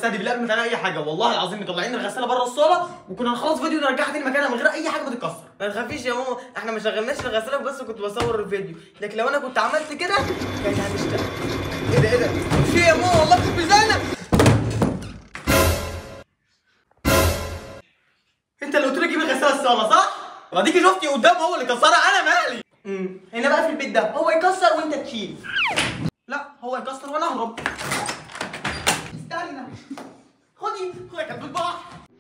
استهدي بالله قبل ما تعمل اي حاجه والله العظيم مطلعين الغساله بره الصاله وكنا هنخلص فيديو نرجعها تاني مكانها من غير اي حاجه بتتكسر ما تخافيش يا ماما احنا ما شغلناش الغساله بس كنت بصور الفيديو لكن لو انا كنت عملت كده كانت هتشتغل ايه ده ايه ده في إيه يا ماما والله في ميزانك انت اللي قلت لي جيب الغساله الصاله صح؟ واديكي شفتي قدام هو اللي كسرها انا مالي امم هنا بقى في البيت ده هو يكسر وانت تشيل لا هو يكسر وانا اهرب استنى خدي خدي يا كلب البحر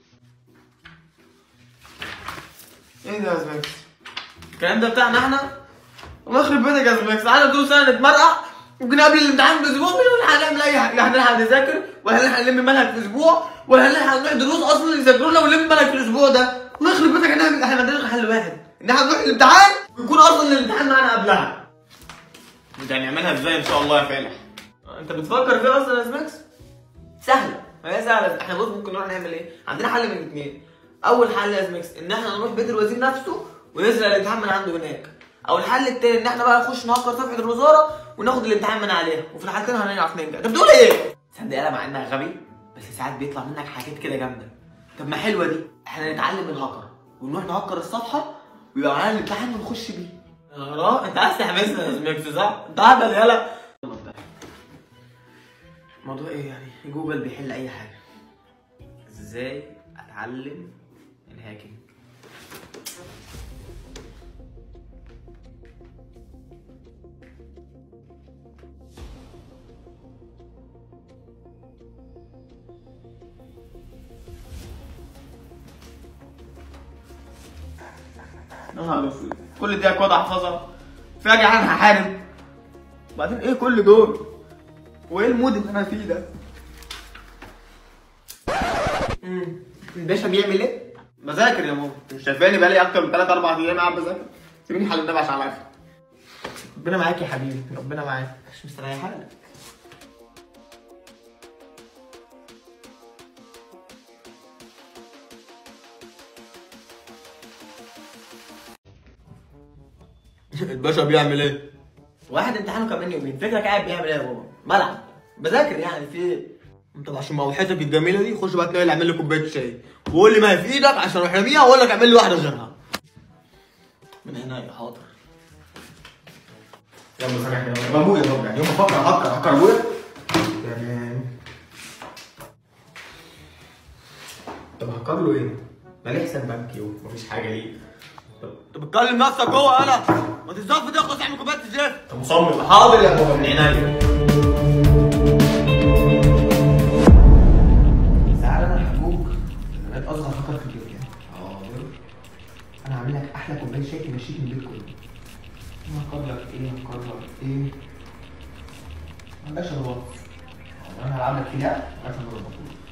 ايه ده يا زميلي الكلام ده بتاعنا احنا الله يخرب بيتك يا زميلي تعالى طول سنه نتمرقع ممكن قبل الامتحان باسبوع مش هنعمل اي حاجه لا هنلحق نذاكر ولا هنلحق نلم منهج في اسبوع ولا هنلحق نروح دروس اصلا يذاكروا لنا ونلم منهج في الاسبوع ده الله يخرب بيتك ان احنا احنا ما عندناش حل واحد ان احنا نروح الامتحان ويكون اصلا الامتحان معانا قبلها انت هنعملها ازاي ان شاء الله يا فالح انت بتفكر فيها اصلا يا زميكس سهله ما هي سهله احنا بص ممكن نروح نعمل ايه عندنا حل من الاثنين اول حل يا زميكس ان احنا نروح بيت الوزير نفسه ونسرق الامتحان من عنده هناك او الحل التاني ان احنا بقى نخش نهكر صفحه الوزاره وناخد الامتحان من عليها وفي الحالتين هنعرف ننجح انت بتقول ايه تصدق انا مع انها غبي بس ساعات بيطلع منك حاجات كده جامده طب ما حلوه دي احنا نتعلم الهكر ونروح نهكر الصفحه ويبقى معانا الامتحان ونخش بيه اه انت عايز تحبسنا يا زميكس صح؟ انت عبد يالا الموضوع ايه يعني جوجل بيحل اي حاجه ازاي اتعلم الهاكينج يا نهار اسود كل دي اكواد احفظها فيها جعان هحارب وبعدين ايه كل دول وايه المود اللي انا فيه ده الباشا بيعمل ايه بذاكر يا ماما مش شايفاني بقالي اكتر من 3 4 ايام قاعد بذاكر سيبيني حل النبي عشان على الاخر ربنا معاك يا حبيبي ربنا معاك مش مستريحه لك الباشا بيعمل ايه؟ واحد امتحانه كمان يومين فكرك قاعد بيعمل ايه يا بابا بلعب بذاكر يعني في ايه انت عشان موحتك الجميله دي خش بقى تلاقي اللي عامل لي كوبايه شاي وقول لي ما هي في ايدك عشان اروح راميها واقول لك اعمل لي واحده غيرها من هنا يا حاضر يلا سامحني يا ابويا طب يعني يوم افكر افكر افكر ابويا يعني طب هفكر له ايه؟ مالي حساب بنكي ومفيش حاجه ليه طب انت بتكلم نفسك جوه انا ما تزاف ده خلاص اعمل كوبايه الزيت انت مصمم حاضر يا بابا من عينيا تعالى انا هحكوك بقيت اصغر خطر في البيت يعني حاضر انا هعمل لك احلى كوبايه شاي تمشيك من البيت كله هنقرر لك ايه هنقرر ايه باشا الوصف انا هلعب لك فيها عشان نظبطه